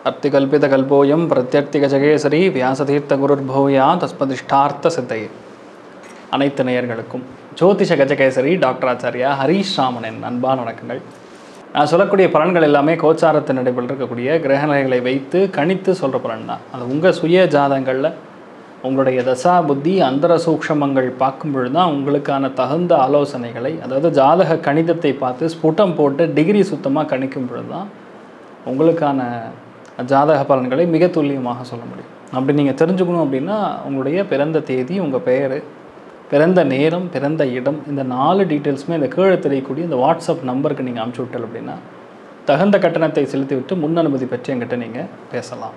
அர்த்திகல்பிதகல்போயம் பிரத்யர்த்திகஜகேசரி வியாசதீர்த்த குருர்பூயா தஸ்மதிஷ்டார்த்த சித்தையே அனைத்து நேயர்களுக்கும் ஜோதிஷ கஜகேசரி டாக்டர் ஆச்சாரியா ஹரீஷ் ராமனின் அன்பான வணக்கங்கள் நான் சொல்லக்கூடிய பலன்கள் எல்லாமே கோச்சாரத்தின் அடிப்படையில் இருக்கக்கூடிய கிரகநிலைகளை வைத்து கணித்து சொல்கிற பலன் தான் அது உங்கள் சுய ஜாதகங்களில் உங்களுடைய தசா புத்தி அந்தர சூக்ஷமங்கள் பார்க்கும் பொழுது தான் உங்களுக்கான தகுந்த ஆலோசனைகளை அதாவது ஜாதக கணிதத்தை பார்த்து ஸ்புட்டம் போட்டு டிகிரி சுத்தமாக கணிக்கும் பொழுது தான் உங்களுக்கான ஜாதக பலன்களை மிக துல்லியமாக சொல்ல முடியும் அப்படி நீங்கள் தெரிஞ்சுக்கணும் அப்படின்னா உங்களுடைய பிறந்த தேதி உங்கள் பெயர் பிறந்த நேரம் பிறந்த இடம் இந்த நாலு டீட்டெயில்ஸுமே இந்த கீழே தெரியக்கூடிய இந்த வாட்ஸ்அப் நம்பருக்கு நீங்கள் அனுப்பிச்சி விட்டல் அப்படின்னா தகுந்த கட்டணத்தை செலுத்திவிட்டு முன் அனுமதி பெற்று என்கிட்ட நீங்கள் பேசலாம்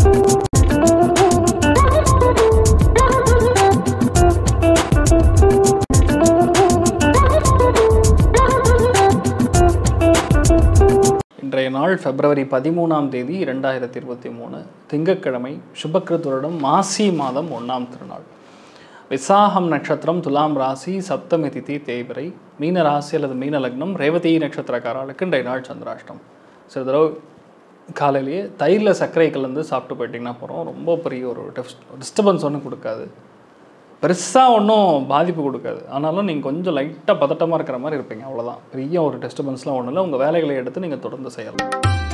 இன்றைய நாள் பிப்ரவரி பதிமூணாம் தேதி இரண்டாயிரத்தி இருபத்தி மூணு திங்கட்கிழமை சுபக்கிருத்துடன் மாசி மாதம் ஒன்றாம் திருநாள் விசாகம் நட்சத்திரம் துலாம் ராசி சப்தமி திதி தேய்பிரை மீன ராசி அல்லது மீன லக்னம் ரேவதி நட்சத்திரக்காரர்களுக்கு இன்றைய நாள் சந்திராஷ்டம் சில தடவை காலையிலேயே தயிரில் சர்க்கரை கலந்து சாப்பிட்டு போயிட்டிங்கன்னா போகிறோம் ரொம்ப பெரிய ஒரு டிஸ்டர்பன்ஸ் ஒன்றும் கொடுக்காது பெருசாக ஒன்றும் பாதிப்பு கொடுக்காது ஆனாலும் நீங்கள் கொஞ்சம் லைட்டாக பதட்டமாக இருக்கிற மாதிரி இருப்பீங்க அவ்வளோதான் பெரிய ஒரு டிஸ்டர்பன்ஸ்லாம் ஒன்றும் இல்லை உங்கள் வேலைகளை எடுத்து நீங்கள் தொடர்ந்து செய்யலாம்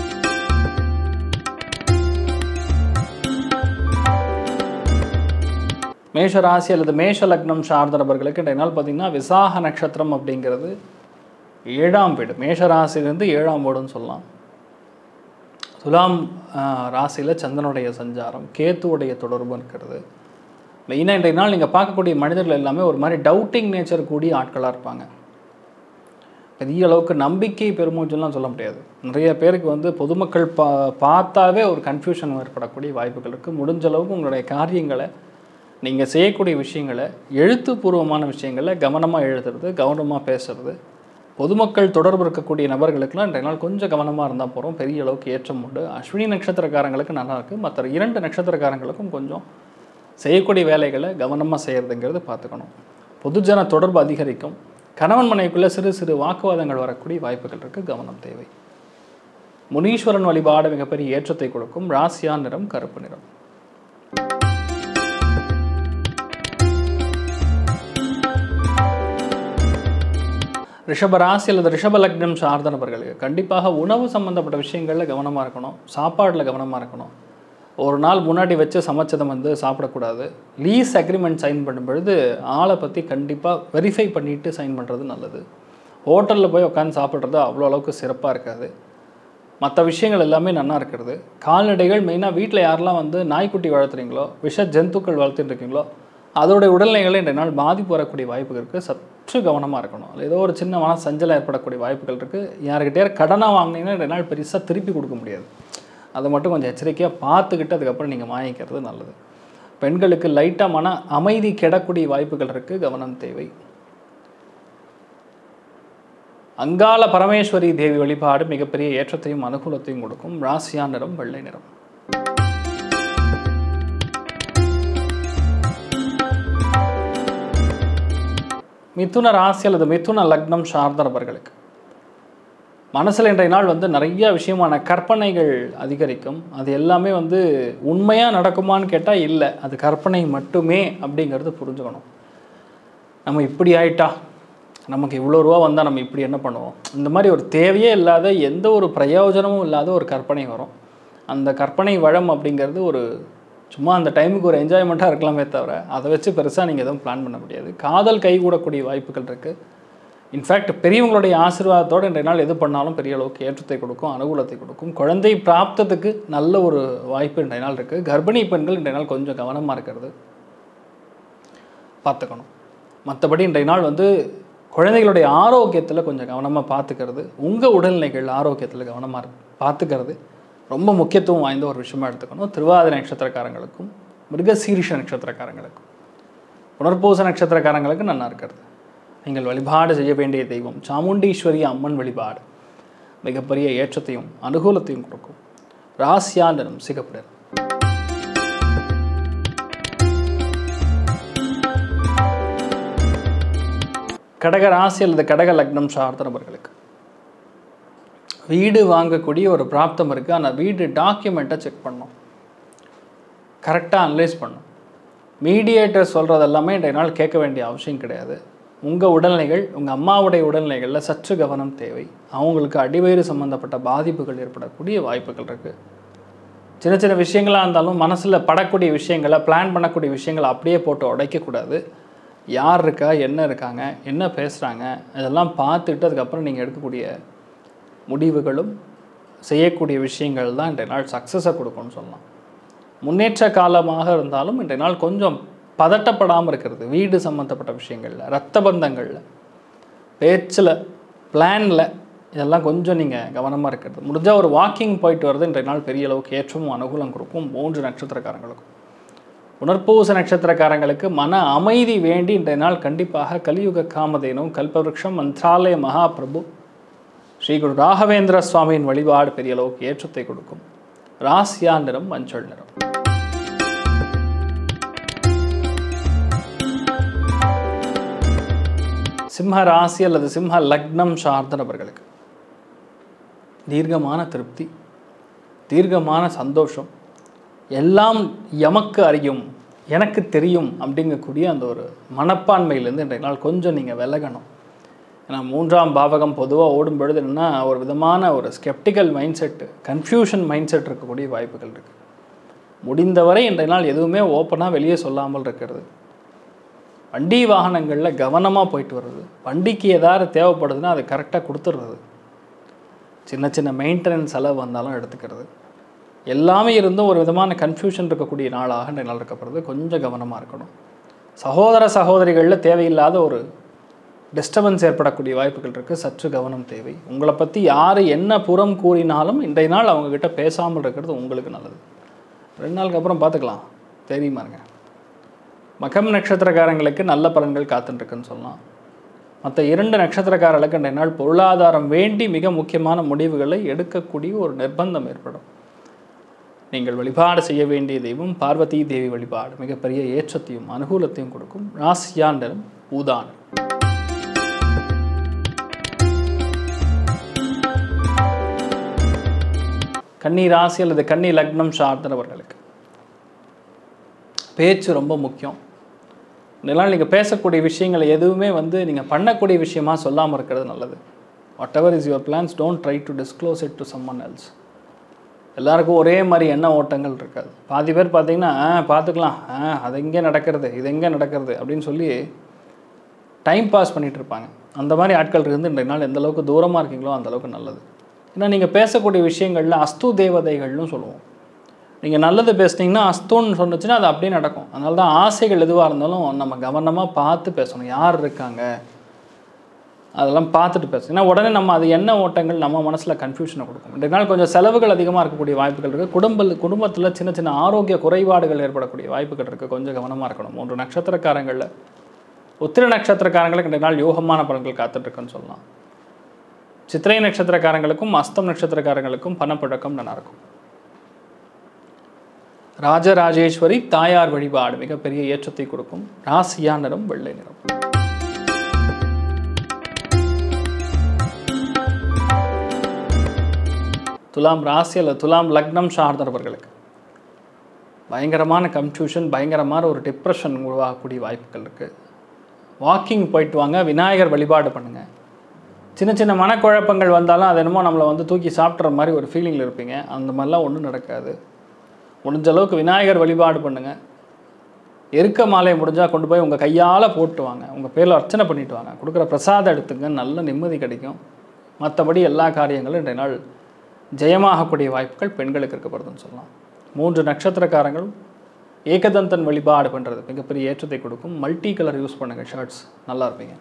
மேஷ ராசி அல்லது மேஷ லக்னம் சார்ந்த நபர்களுக்கு இன்றைய நாள் பார்த்தீங்கன்னா விசாக நட்சத்திரம் அப்படிங்கிறது ஏழாம் வீடு மேஷ ராசியிலேருந்து ஏழாம் வீடுன்னு சொல்லலாம் துலாம் ராசியில் சந்திரனுடைய சஞ்சாரம் கேத்துவுடைய தொடர்பு இருக்கிறது மெயினாக இன்றைய நாள் நீங்கள் பார்க்கக்கூடிய மனிதர்கள் எல்லாமே ஒரு மாதிரி டவுட்டிங் நேச்சர் கூடிய ஆட்களாக இருப்பாங்க பெரிய அளவுக்கு நம்பிக்கை பெருமூச்செல்லாம் சொல்ல முடியாது நிறைய பேருக்கு வந்து பொதுமக்கள் பா பார்த்தாவே ஒரு கன்ஃபியூஷன் ஏற்படக்கூடிய வாய்ப்புகள் இருக்குது முடிஞ்ச அளவுக்கு உங்களுடைய காரியங்களை நீங்கள் செய்யக்கூடிய விஷயங்களை எழுத்துப்பூர்வமான விஷயங்களை கவனமாக எழுதுறது கவனமாக பேசுறது பொதுமக்கள் தொடர்பு இருக்கக்கூடிய நபர்களுக்கெல்லாம் இன்றைய நாள் கொஞ்சம் கவனமாக இருந்தால் போகிறோம் பெரிய அளவுக்கு ஏற்றம் உண்டு அஸ்வினி நட்சத்திரக்காரங்களுக்கு நல்லா இருக்குது மற்ற இரண்டு நட்சத்திரக்காரங்களுக்கும் கொஞ்சம் செய்யக்கூடிய வேலைகளை கவனமாக செய்கிறதுங்கிறது பார்த்துக்கணும் பொதுஜன தொடர்பு அதிகரிக்கும் கணவன் மனைவிக்குள்ளே சிறு சிறு வாக்குவாதங்கள் வரக்கூடிய வாய்ப்புகள் இருக்குது கவனம் தேவை முனீஸ்வரன் வழிபாடு மிகப்பெரிய ஏற்றத்தை கொடுக்கும் ராசியா நிறம் கருப்பு நிறம் ரிஷப ராசி அல்லது ரிஷப லக்னம் சார்ந்த நபர்களுக்கு கண்டிப்பாக உணவு சம்மந்தப்பட்ட விஷயங்களில் கவனமாக இருக்கணும் சாப்பாடில் கவனமாக இருக்கணும் ஒரு நாள் முன்னாடி வச்சு சமைச்சதை வந்து சாப்பிடக்கூடாது லீஸ் அக்ரிமெண்ட் சைன் பண்ணும் பொழுது ஆளை பற்றி கண்டிப்பாக வெரிஃபை பண்ணிவிட்டு சைன் பண்ணுறது நல்லது ஹோட்டலில் போய் உட்காந்து சாப்பிட்றது அவ்வளோ அளவுக்கு சிறப்பாக இருக்காது மற்ற விஷயங்கள் எல்லாமே நல்லா இருக்கிறது கால்நடைகள் மெயினாக வீட்டில் யாரெல்லாம் வந்து நாய்க்குட்டி வளர்த்துறீங்களோ விஷ ஜந்துக்கள் வளர்த்துட்டு இருக்கீங்களோ அதோடைய உடல்நிலைகளை இன்றைய நாள் பாதிப்பு வரக்கூடிய வாய்ப்புகள் இருக்குது சற்று கவனமாக இருக்கணும் அதில் ஏதோ ஒரு சின்ன மன சஞ்சலம் ஏற்படக்கூடிய வாய்ப்புகள் இருக்குது யாருக்கிட்டே கடனாக வாங்கினீங்கன்னா இன்றைய நாள் பெருசாக திருப்பி கொடுக்க முடியாது அதை மட்டும் கொஞ்சம் எச்சரிக்கையாக பார்த்துக்கிட்டு அதுக்கப்புறம் நீங்கள் வாங்கிக்கிறது நல்லது பெண்களுக்கு லைட்டாக மன அமைதி கெடக்கூடிய வாய்ப்புகள் இருக்குது கவனம் தேவை அங்காள பரமேஸ்வரி தேவி வழிபாடு மிகப்பெரிய ஏற்றத்தையும் அனுகூலத்தையும் கொடுக்கும் ராசியா நிறம் வெள்ளை நிறம் மிதுன ராசி அல்லது மிதுன லக்னம் சார்ந்த நபர்களுக்கு மனசில் இன்றைய நாள் வந்து நிறைய விஷயமான கற்பனைகள் அதிகரிக்கும் அது எல்லாமே வந்து உண்மையாக நடக்குமான்னு கேட்டால் இல்லை அது கற்பனை மட்டுமே அப்படிங்கிறது புரிஞ்சுக்கணும் நம்ம இப்படி ஆயிட்டா நமக்கு இவ்வளோ ரூபா வந்தால் நம்ம இப்படி என்ன பண்ணுவோம் இந்த மாதிரி ஒரு தேவையே இல்லாத எந்த ஒரு பிரயோஜனமும் இல்லாத ஒரு கற்பனை வரும் அந்த கற்பனை வளம் அப்படிங்கிறது ஒரு சும்மா அந்த டைமுக்கு ஒரு என்ஜாய்மெண்ட்டாக இருக்கலாமே தவிர அதை வச்சு பெருசாக நீங்கள் எதுவும் பிளான் பண்ண முடியாது காதல் கைகூடக்கூடிய வாய்ப்புகள் இருக்குது இன்ஃபேக்ட் பெரியவங்களுடைய ஆசீர்வாதத்தோடு இன்றைய நாள் எது பண்ணாலும் பெரிய அளவுக்கு ஏற்றத்தை கொடுக்கும் அனுகூலத்தை கொடுக்கும் குழந்தை பிராப்தத்துக்கு நல்ல ஒரு வாய்ப்பு இன்றைய நாள் இருக்குது கர்ப்பிணி பெண்கள் இன்றைய நாள் கொஞ்சம் கவனமாக இருக்கிறது பார்த்துக்கணும் மற்றபடி இன்றைய நாள் வந்து குழந்தைகளுடைய ஆரோக்கியத்தில் கொஞ்சம் கவனமாக பார்த்துக்கிறது உங்கள் உடல்நிலைகள் ஆரோக்கியத்தில் கவனமாக பார்த்துக்கிறது ரொம்ப முக்கியத்துவம் வாய்ந்த ஒரு விஷயமா எடுத்துக்கணும் திருவாதிரை நட்சத்திரக்காரங்களுக்கும் மிருகசீரிஷ நட்சத்திரக்காரங்களுக்கும் புனர்பூச நட்சத்திரக்காரங்களுக்கு நல்லா இருக்கிறது நீங்கள் வழிபாடு செய்ய வேண்டிய தெய்வம் சாமுண்டீஸ்வரி அம்மன் வழிபாடு மிகப்பெரிய ஏற்றத்தையும் அனுகூலத்தையும் கொடுக்கும் ராசியா நிறம் சிகப்பு நிறம் கடக ராசி அல்லது கடக லக்னம் சார்ந்த நபர்களுக்கு வீடு வாங்கக்கூடிய ஒரு பிராப்தம் இருக்குது அந்த வீடு டாக்குமெண்ட்டை செக் பண்ணணும் கரெக்டாக அனலைஸ் பண்ணும் மீடியேட்டர் சொல்கிறது எல்லாமே இன்றைய நாள் கேட்க வேண்டிய அவசியம் கிடையாது உங்கள் உடல்நிலைகள் உங்கள் அம்மாவுடைய உடல்நிலைகளில் சற்று கவனம் தேவை அவங்களுக்கு அடிவயிறு சம்மந்தப்பட்ட பாதிப்புகள் ஏற்படக்கூடிய வாய்ப்புகள் இருக்குது சின்ன சின்ன விஷயங்களாக இருந்தாலும் மனசில் படக்கூடிய விஷயங்களை பிளான் பண்ணக்கூடிய விஷயங்களை அப்படியே போட்டு உடைக்கக்கூடாது யார் இருக்கா என்ன இருக்காங்க என்ன பேசுகிறாங்க இதெல்லாம் பார்த்துட்டு அதுக்கப்புறம் நீங்கள் எடுக்கக்கூடிய முடிவுகளும் செய்யக்கூடிய விஷயங்கள் தான் இன்றைய நாள் சக்ஸஸை கொடுக்கும்னு சொல்லலாம் முன்னேற்ற காலமாக இருந்தாலும் இன்றைய நாள் கொஞ்சம் பதட்டப்படாமல் இருக்கிறது வீடு சம்மந்தப்பட்ட விஷயங்களில் ரத்த பந்தங்களில் பேச்சில் பிளானில் இதெல்லாம் கொஞ்சம் நீங்கள் கவனமாக இருக்கிறது முடிஞ்சால் ஒரு வாக்கிங் போயிட்டு வர்றது இன்றைய நாள் பெரிய அளவுக்கு ஏற்றமும் அனுகூலம் கொடுக்கும் மூன்று நட்சத்திரக்காரங்களுக்கும் உணர்பூச நட்சத்திரக்காரங்களுக்கு மன அமைதி வேண்டி இன்றைய நாள் கண்டிப்பாக கலியுக காமதேனும் கல்பவருஷம் மந்த்ராலய மகாபிரபு ஸ்ரீ குரு ராகவேந்திர சுவாமியின் வழிபாடு பெரிய அளவுக்கு ஏற்றத்தை கொடுக்கும் ராசியா நிறம் மஞ்சள் நிறம் சிம்ம ராசி அல்லது சிம்ம லக்னம் சார்ந்த நபர்களுக்கு தீர்க்கமான திருப்தி தீர்க்கமான சந்தோஷம் எல்லாம் எமக்கு அறியும் எனக்கு தெரியும் அப்படிங்கக்கூடிய அந்த ஒரு மனப்பான்மையிலேருந்து இன்றைய நாள் கொஞ்சம் நீங்கள் விலகணும் ஏன்னா மூன்றாம் பாவகம் பொதுவாக ஓடும் பொழுது என்னன்னா ஒரு விதமான ஒரு skeptical mindset confusion mindset இருக்கக்கூடிய வாய்ப்புகள் இருக்குது முடிந்தவரை இன்றைய நாள் எதுவுமே ஓப்பனாக வெளியே சொல்லாமல் இருக்கிறது வண்டி வாகனங்களில் கவனமாக போயிட்டு வர்றது வண்டிக்கு ஏதாவது தேவைப்படுதுன்னா அது கரெக்டாக கொடுத்துட்றது சின்ன சின்ன மெயின்டெனன்ஸ் செலவு வந்தாலும் எடுத்துக்கிறது எல்லாமே இருந்தும் ஒரு விதமான கன்ஃபியூஷன் இருக்கக்கூடிய நாளாக இந்த நாள் இருக்கப்படுறது கொஞ்சம் கவனமாக இருக்கணும் சகோதர சகோதரிகளில் தேவையில்லாத ஒரு டிஸ்டர்பன்ஸ் ஏற்படக்கூடிய வாய்ப்புகள் இருக்குது சற்று கவனம் தேவை உங்களை பற்றி யார் என்ன புறம் கூறினாலும் இன்றைய நாள் அவங்கக்கிட்ட பேசாமல் இருக்கிறது உங்களுக்கு நல்லது ரெண்டு நாளுக்கு அப்புறம் பார்த்துக்கலாம் தெரியுமா இருங்க மகம் நட்சத்திரக்காரங்களுக்கு நல்ல பலன்கள் காத்துட்டுருக்குன்னு சொல்லலாம் மற்ற இரண்டு நட்சத்திரக்காரர்களுக்கு இன்றைய நாள் பொருளாதாரம் வேண்டி மிக முக்கியமான முடிவுகளை எடுக்கக்கூடிய ஒரு நிர்பந்தம் ஏற்படும் நீங்கள் வழிபாடு செய்ய வேண்டிய தெய்வம் பார்வதி தேவி வழிபாடு மிகப்பெரிய ஏற்றத்தையும் அனுகூலத்தையும் கொடுக்கும் ராசியாண்டரும் ஊதானம் கன்னி ராசி அல்லது கன்னி லக்னம் சார்ந்தவர்களுக்கு பேச்சு ரொம்ப முக்கியம் இதனால் நீங்கள் பேசக்கூடிய விஷயங்களை எதுவுமே வந்து நீங்கள் பண்ணக்கூடிய விஷயமா சொல்லாமல் இருக்கிறது நல்லது whatever is your plans don't try to disclose it to someone else எல்லாருக்கும் ஒரே மாதிரி எண்ண ஓட்டங்கள் இருக்காது பாதி பேர் பார்த்தீங்கன்னா "ஆ, பார்த்துக்கலாம் ஆ, அது எங்கே நடக்கிறது இது எங்கே நடக்கிறது அப்படின்னு சொல்லி டைம் பாஸ் பண்ணிட்டு இருப்பாங்க அந்த மாதிரி ஆட்கள் இருந்து இன்றைய நாள் எந்த அளவுக்கு தூரமாக இருக்கீங்களோ அந்த அளவுக்கு நல்லது ஏன்னா நீங்கள் பேசக்கூடிய விஷயங்களில் அஸ்து தேவதைகள்னு சொல்லுவோம் நீங்கள் நல்லது பேசுனீங்கன்னா அஸ்துன்னு சொன்னுச்சுன்னா அது அப்படியே நடக்கும் அதனால தான் ஆசைகள் எதுவாக இருந்தாலும் நம்ம கவனமாக பார்த்து பேசணும் யார் இருக்காங்க அதெல்லாம் பார்த்துட்டு பேசணும் ஏன்னா உடனே நம்ம அது என்ன ஓட்டங்கள் நம்ம மனசில் கன்ஃபியூஷனை கொடுக்கும் இன்றைய நாள் கொஞ்சம் செலவுகள் அதிகமாக இருக்கக்கூடிய வாய்ப்புகள் இருக்குது குடும்ப குடும்பத்தில் சின்ன சின்ன ஆரோக்கிய குறைபாடுகள் ஏற்படக்கூடிய வாய்ப்புகள் இருக்குது கொஞ்சம் கவனமாக இருக்கணும் மூன்று நட்சத்திரக்காரங்களில் உத்திர நட்சத்திரக்காரங்களுக்கு இன்றைய நாள் யோகமான பலன்கள் காத்துட்ருக்குன்னு சொல்லலாம் சித்திரை நட்சத்திரக்காரங்களுக்கும் அஸ்தம் நட்சத்திரக்காரங்களுக்கும் பணப்புழக்கம் நல்லா இருக்கும் ராஜராஜேஸ்வரி தாயார் வழிபாடு மிகப்பெரிய ஏற்றத்தை கொடுக்கும் ராசியா நிறம் வெள்ளை நிறம் துலாம் ராசி அல்லது துலாம் லக்னம் சார்ந்தவர்களுக்கு பயங்கரமான கன்ஃபியூஷன் பயங்கரமான ஒரு டிப்ரெஷன் உருவாகக்கூடிய வாய்ப்புகள் இருக்குது வாக்கிங் போயிட்டு வாங்க விநாயகர் வழிபாடு பண்ணுங்கள் சின்ன சின்ன மனக்குழப்பங்கள் வந்தாலும் அது என்னமோ நம்மளை வந்து தூக்கி சாப்பிட்ற மாதிரி ஒரு ஃபீலிங்கில் இருப்பீங்க அந்த மாதிரிலாம் ஒன்றும் நடக்காது முடிஞ்ச அளவுக்கு விநாயகர் வழிபாடு பண்ணுங்கள் எருக்க மாலையை முடிஞ்சால் கொண்டு போய் உங்கள் கையால் போட்டு வாங்க உங்கள் பேரில் அர்ச்சனை பண்ணிட்டு வாங்க கொடுக்குற பிரசாதம் எடுத்துங்க நல்ல நிம்மதி கிடைக்கும் மற்றபடி எல்லா காரியங்களும் இன்றைய நாள் ஜெயமாகக்கூடிய வாய்ப்புகள் பெண்களுக்கு இருக்கப்படுதுன்னு சொல்லலாம் மூன்று நட்சத்திரக்காரங்களும் ஏகதந்தன் வழிபாடு பண்ணுறது மிகப்பெரிய ஏற்றத்தை கொடுக்கும் மல்டி கலர் யூஸ் பண்ணுங்கள் ஷர்ட்ஸ் நல்லா இருப்பீங்க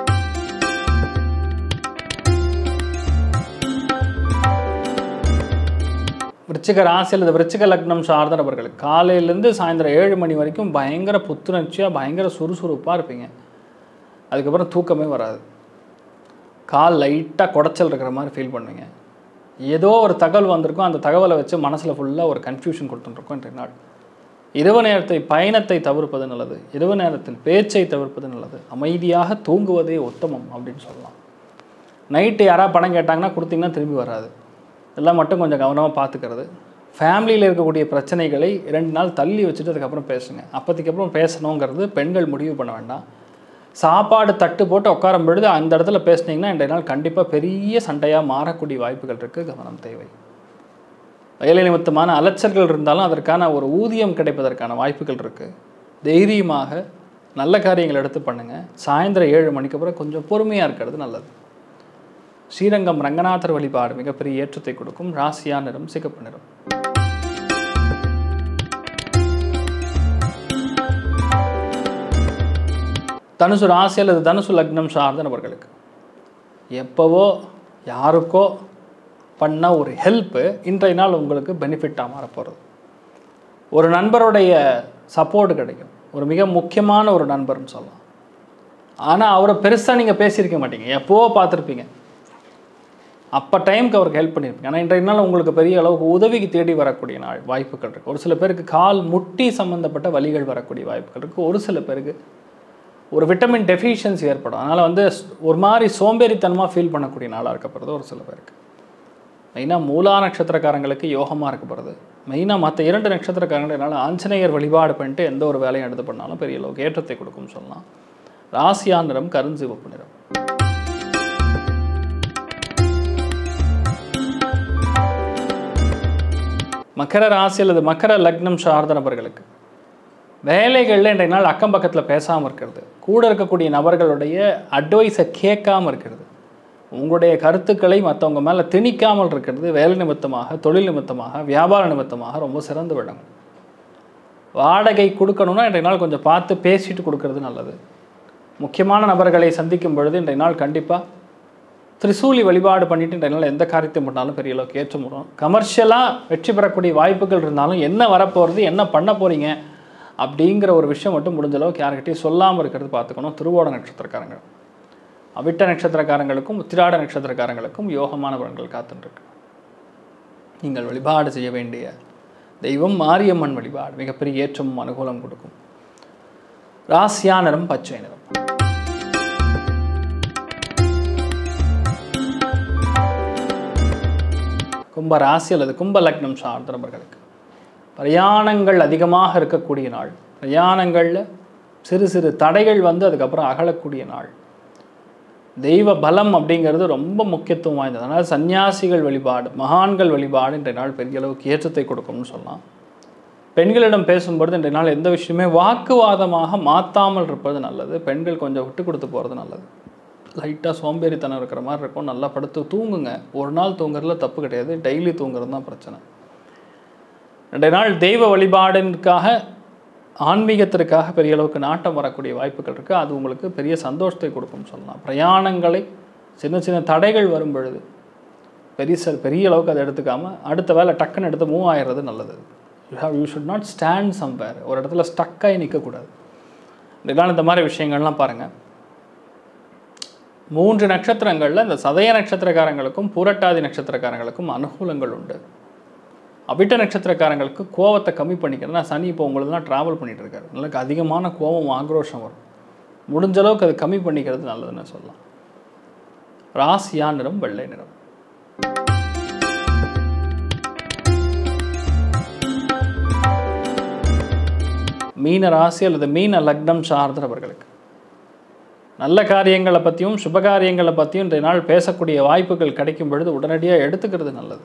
விருச்சிக ராசி அல்லது விருச்சிக லக்னம் சார்ந்த நபர்கள் காலையிலேருந்து சாயந்தரம் ஏழு மணி வரைக்கும் பயங்கர புத்துணர்ச்சியாக பயங்கர சுறுசுறுப்பாக இருப்பீங்க அதுக்கப்புறம் தூக்கமே வராது கால் லைட்டாக குடைச்சல் இருக்கிற மாதிரி ஃபீல் பண்ணுவீங்க ஏதோ ஒரு தகவல் வந்திருக்கும் அந்த தகவலை வச்சு மனசில் ஃபுல்லாக ஒரு கன்ஃபியூஷன் கொடுத்துட்டுருக்கோம் இன்றைய நாள் இரவு நேரத்தை பயணத்தை தவிர்ப்பது நல்லது இரவு நேரத்தில் பேச்சை தவிர்ப்பது நல்லது அமைதியாக தூங்குவதே உத்தமம் அப்படின்னு சொல்லலாம் நைட்டு யாராவது பணம் கேட்டாங்கன்னா கொடுத்தீங்கன்னா திரும்பி வராது இதெல்லாம் மட்டும் கொஞ்சம் கவனமாக பார்த்துக்கிறது ஃபேமிலியில் இருக்கக்கூடிய பிரச்சனைகளை ரெண்டு நாள் தள்ளி வச்சுட்டு அதுக்கப்புறம் பேசுங்க அப்போதைக்கு அப்புறம் பேசணுங்கிறது பெண்கள் முடிவு பண்ண வேண்டாம் சாப்பாடு தட்டு போட்டு உட்காரும் பொழுது அந்த இடத்துல பேசுனீங்கன்னா இன்றைய நாள் கண்டிப்பாக பெரிய சண்டையாக மாறக்கூடிய வாய்ப்புகள் இருக்குது கவனம் தேவை வேலை நிமித்தமான அலைச்சல்கள் இருந்தாலும் அதற்கான ஒரு ஊதியம் கிடைப்பதற்கான வாய்ப்புகள் இருக்குது தைரியமாக நல்ல காரியங்கள் எடுத்து பண்ணுங்கள் சாயந்தரம் ஏழு மணிக்கு அப்புறம் கொஞ்சம் பொறுமையாக இருக்கிறது நல்லது ஸ்ரீரங்கம் ரங்கநாதர் வழிபாடு மிகப்பெரிய ஏற்றத்தை கொடுக்கும் ராசியா நிறம் சிகப்பு நிறம் தனுசு ராசி அல்லது தனுசு லக்னம் சார்ந்த நபர்களுக்கு எப்போவோ யாருக்கோ பண்ண ஒரு ஹெல்ப்பு இன்றைய நாள் உங்களுக்கு பெனிஃபிட்டாக மாறப்போகிறது ஒரு நண்பருடைய சப்போர்ட் கிடைக்கும் ஒரு மிக முக்கியமான ஒரு நண்பர்னு சொல்லலாம் ஆனால் அவரை பெருசாக நீங்கள் பேசியிருக்க மாட்டீங்க எப்போவோ பார்த்துருப்பீங்க அப்போ டைமுக்கு அவருக்கு ஹெல்ப் பண்ணியிருப்பீங்க ஆனால் இன்றைய நாள் உங்களுக்கு பெரிய அளவுக்கு உதவிக்கு தேடி வரக்கூடிய நாள் வாய்ப்புகள் இருக்குது ஒரு சில பேருக்கு கால் முட்டி சம்மந்தப்பட்ட வலிகள் வரக்கூடிய வாய்ப்புகள் இருக்குது ஒரு சில பேருக்கு ஒரு விட்டமின் டெஃபிஷியன்சி ஏற்படும் அதனால் வந்து ஒரு மாதிரி சோம்பேறித்தனமாக ஃபீல் பண்ணக்கூடிய நாளாக இருக்கப்படுறது ஒரு சில பேருக்கு மெயினாக மூலா நட்சத்திரக்காரங்களுக்கு யோகமாக இருக்கப்படுறது மெயினாக மற்ற இரண்டு நட்சத்திரக்காரங்களால ஆஞ்சநேயர் வழிபாடு பண்ணிட்டு எந்த ஒரு வேலையும் எடுத்து பண்ணாலும் பெரிய அளவுக்கு ஏற்றத்தை கொடுக்கும்னு சொல்லலாம் ராசியா நிறம் கருஞ்சிவப்பு நிறம் மக்கர ராசி அல்லது மக்கர லக்னம் சார்ந்த நபர்களுக்கு வேலைகளில் இன்றைய நாள் அக்கம் பக்கத்தில் பேசாமல் இருக்கிறது கூட இருக்கக்கூடிய நபர்களுடைய அட்வைஸை கேட்காம இருக்கிறது உங்களுடைய கருத்துக்களை மற்றவங்க மேலே திணிக்காமல் இருக்கிறது வேலை நிமித்தமாக தொழில் நிமித்தமாக வியாபார நிமித்தமாக ரொம்ப சிறந்து விளங்கும் வாடகை கொடுக்கணும்னா இன்றைய நாள் கொஞ்சம் பார்த்து பேசிட்டு கொடுக்கறது நல்லது முக்கியமான நபர்களை சந்திக்கும் பொழுது இன்றைய நாள் கண்டிப்பாக திரிசூலி வழிபாடு பண்ணிட்டு இன்றைய நாள் எந்த காரியத்தை பண்ணாலும் பெரிய அளவுக்கு ஏற்ற முடியும் கமர்ஷியலாக வெற்றி பெறக்கூடிய வாய்ப்புகள் இருந்தாலும் என்ன வரப்போகிறது என்ன பண்ண போகிறீங்க அப்படிங்கிற ஒரு விஷயம் மட்டும் முடிஞ்ச அளவுக்கு யார்கிட்டையும் சொல்லாமல் இருக்கிறது பார்த்துக்கணும் திருவோட நட்சத்திரக்காரங்க அவிட்ட நட்சத்திரக்காரங்களுக்கும் உத்திராட நட்சத்திரக்காரங்களுக்கும் யோகமான பலன்கள் காத்துருக்கு நீங்கள் வழிபாடு செய்ய வேண்டிய தெய்வம் மாரியம்மன் வழிபாடு மிகப்பெரிய ஏற்றமும் அனுகூலம் கொடுக்கும் ராசியா நிறம் பச்சை நிறம் கும்ப ராசி அல்லது கும்ப லக்னம் சார்ந்த நபர்களுக்கு பிரயாணங்கள் அதிகமாக இருக்கக்கூடிய நாள் பிரயாணங்களில் சிறு சிறு தடைகள் வந்து அதுக்கப்புறம் அகலக்கூடிய நாள் தெய்வ பலம் அப்படிங்கிறது ரொம்ப முக்கியத்துவம் வாய்ந்தது அதனால் சன்னியாசிகள் வழிபாடு மகான்கள் வழிபாடு இன்றைய நாள் பெரிய அளவுக்கு ஏற்றத்தை கொடுக்கும்னு சொல்லலாம் பெண்களிடம் பேசும்பொழுது இன்றைய நாள் எந்த விஷயமே வாக்குவாதமாக மாற்றாமல் இருப்பது நல்லது பெண்கள் கொஞ்சம் விட்டு கொடுத்து போகிறது நல்லது லைட்டாக சோம்பேறித்தனம் இருக்கிற மாதிரி இருக்கும் நல்லா படுத்து தூங்குங்க ஒரு நாள் தூங்குறதுல தப்பு கிடையாது டெய்லி தூங்குறது தான் பிரச்சனை ரெண்டு நாள் தெய்வ வழிபாடிற்காக ஆன்மீகத்திற்காக பெரிய அளவுக்கு நாட்டம் வரக்கூடிய வாய்ப்புகள் இருக்குது அது உங்களுக்கு பெரிய சந்தோஷத்தை கொடுக்கும்னு சொல்லலாம் பிரயாணங்களை சின்ன சின்ன தடைகள் வரும் பொழுது பெரிய ச- பெரிய அளவுக்கு அதை எடுத்துக்காம அடுத்த வேலை டக்குன்னு எடுத்து மூவ் ஆயிடுறது நல்லது you have you should not stand somewhere ஒரு இடத்துல ஸ்டக்காகி நிற்கக்கூடாது இதனால் இந்த மாதிரி விஷயங்கள்லாம் பாருங்கள் மூன்று நட்சத்திரங்களில் இந்த சதய நட்சத்திரக்காரங்களுக்கும் பூரட்டாதி நட்சத்திரக்காரங்களுக்கும் அனுகூலங்கள் உண்டு அபிட்ட நட்சத்திரக்காரங்களுக்கு கோவத்தை கம்மி பண்ணிக்கிறேன் நான் சனி இப்போ உங்களுக்கு தான் ட்ராவல் பண்ணிட்டு இருக்காரு உங்களுக்கு அதிகமான கோபம் ஆக்ரோஷம் வரும் முடிஞ்ச அளவுக்கு அதை கம்மி பண்ணிக்கிறது நல்லதுன்னு சொல்லலாம் ராசியா நிறம் வெள்ளை நிறம் மீன ராசி அல்லது மீன லக்னம் சார்ந்தவர்களுக்கு நல்ல காரியங்களை பற்றியும் சுப காரியங்களை பற்றியும் இன்றைய நாள் பேசக்கூடிய வாய்ப்புகள் கிடைக்கும் பொழுது உடனடியாக எடுத்துக்கிறது நல்லது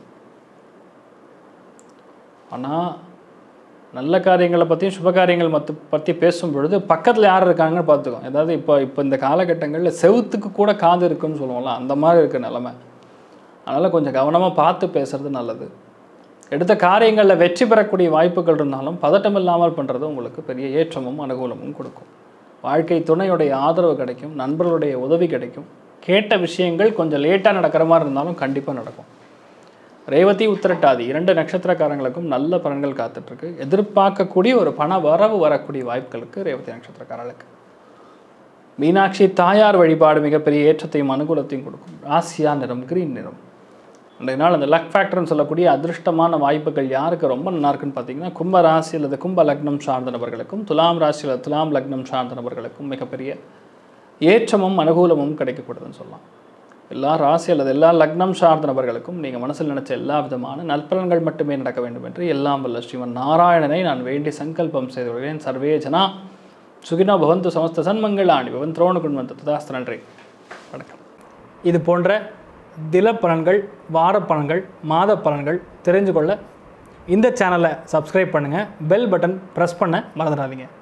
ஆனால் நல்ல காரியங்களை பற்றியும் சுப காரியங்கள் மற்ற பற்றி பேசும் பொழுது பக்கத்தில் யார் இருக்காங்கன்னு பார்த்துக்கோ அதாவது இப்போ இப்போ இந்த காலகட்டங்களில் செவுத்துக்கு கூட காது இருக்குன்னு சொல்லுவோம்ல அந்த மாதிரி இருக்க நிலமை அதனால் கொஞ்சம் கவனமாக பார்த்து பேசுறது நல்லது எடுத்த காரியங்களில் வெற்றி பெறக்கூடிய வாய்ப்புகள் இருந்தாலும் பதட்டம் இல்லாமல் பண்ணுறது உங்களுக்கு பெரிய ஏற்றமும் அனுகூலமும் கொடுக்கும் வாழ்க்கை துணையுடைய ஆதரவு கிடைக்கும் நண்பர்களுடைய உதவி கிடைக்கும் கேட்ட விஷயங்கள் கொஞ்சம் லேட்டாக நடக்கிற மாதிரி இருந்தாலும் கண்டிப்பாக நடக்கும் ரேவதி உத்திரட்டாதி இரண்டு நட்சத்திரக்காரங்களுக்கும் நல்ல பலன்கள் காத்துட்ருக்கு எதிர்பார்க்கக்கூடிய ஒரு பண வரவு வரக்கூடிய வாய்ப்புகளுக்கு ரேவதி நட்சத்திரக்காரர்களுக்கு மீனாட்சி தாயார் வழிபாடு மிகப்பெரிய ஏற்றத்தையும் அனுகூலத்தையும் கொடுக்கும் ராசியா நிறம் கிரீன் நிறம் அன்றைய நாள் அந்த லக் ஃபேக்டர்னு சொல்லக்கூடிய அதிர்ஷ்டமான வாய்ப்புகள் யாருக்கு ரொம்ப நல்லா இருக்குன்னு பார்த்தீங்கன்னா கும்ப ராசி அல்லது கும்ப லக்னம் சார்ந்த நபர்களுக்கும் துலாம் ராசி அல்லது துலாம் லக்னம் சார்ந்த நபர்களுக்கும் மிகப்பெரிய ஏற்றமும் அனுகூலமும் கிடைக்கக்கூடாதுன்னு சொல்லலாம் எல்லா ராசி அல்லது எல்லா லக்னம் சார்ந்த நபர்களுக்கும் நீங்கள் மனசில் நினைச்ச எல்லா விதமான நற்பலன்கள் மட்டுமே நடக்க வேண்டும் என்று எல்லாம் வல்ல ஸ்ரீமன் நாராயணனை நான் வேண்டி சங்கல்பம் செய்து வருகிறேன் சர்வே ஜனா சுகினோ பவந்து சமஸ்த சன்மங்களாணி பவன் திரோண குண்வந்த ததாஸ்து நன்றி வணக்கம் இது போன்ற தில பலன்கள் வார பலன்கள் மாத பலன்கள் தெரிஞ்சு கொள்ள இந்த சேனலை சப்ஸ்கிரைப் பண்ணுங்கள் பெல் பட்டன் ப்ரெஸ் பண்ண மறந்துடாதீங்க